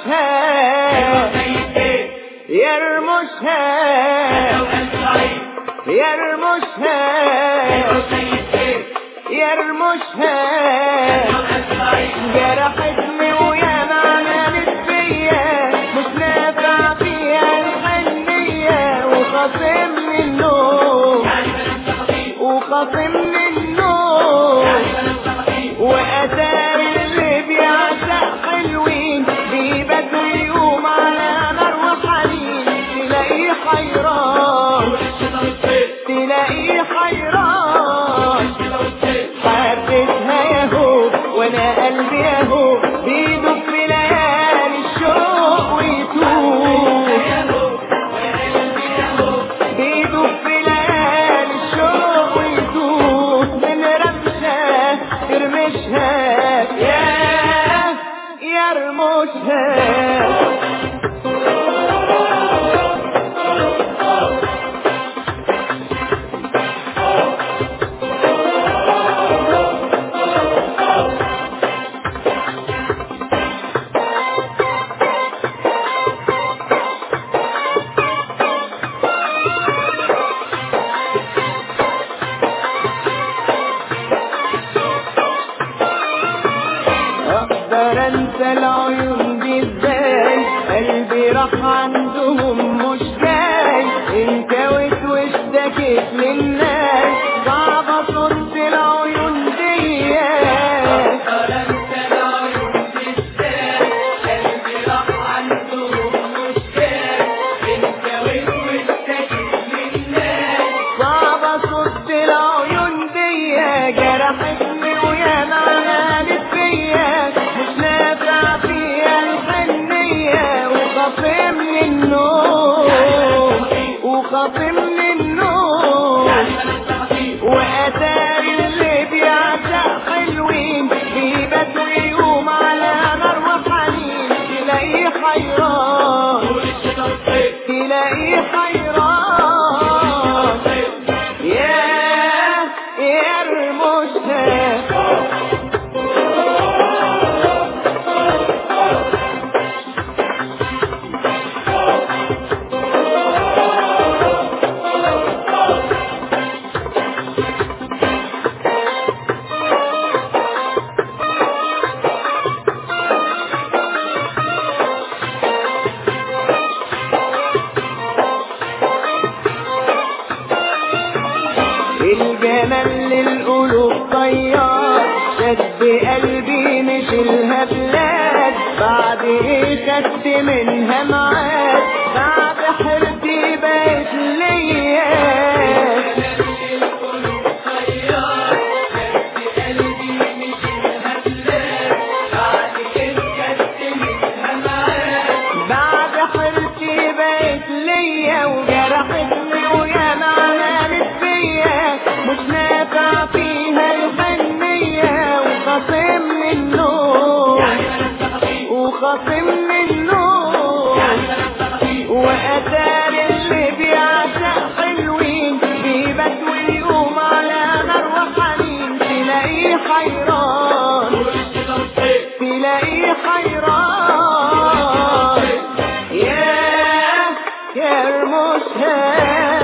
يرمشها يرمشها يرمشها يرمشها جرحتني ويا معنى فيا مش نافع فيها الحنية وخاصمني النوم وخاصمني النوم وأثار اللي بيعشق حلوين بيبدوا يقوم على نار وحنين تلاقيه حيران تلاقيه حيران حبيتها ياهو وانا قلبي ياهو بيدق في ليالي الشوق ويتوه بيدق في ليالي الشوق ويتوه من رمشة ترمشها يا يرمشها اقدر انسى العيون دي ازاي قلبي راح عندهم مش جاي انت واشتكيت للناس صعب اصد العيون دي صعب اصد العيون دي جرحتني ويا معنى فيا مش نافع فيها الحنية وخاصمني النوم وخاصمني النوم وأتاري اللي بيعشق حلوين بيبدوا يقوم على نار وحنين تلاقيه حيران تلاقيه حيران يا يرمشها الجمال للقلوب طيار شد قلبي مش الهبلات بعد ايه خدت منها معاد بعد حرتي بقت ليا بعد حرتي بقت ليا وجرحتني ويا معنى فيا مش نافع فيها الحنية وخاصمني النوم وخاصمني النوم وأتار اللي بيعشق حلوين بيبدوا يقوم على نار وحنين تلاقيه حيران تلاقيه حيران يا يرمشها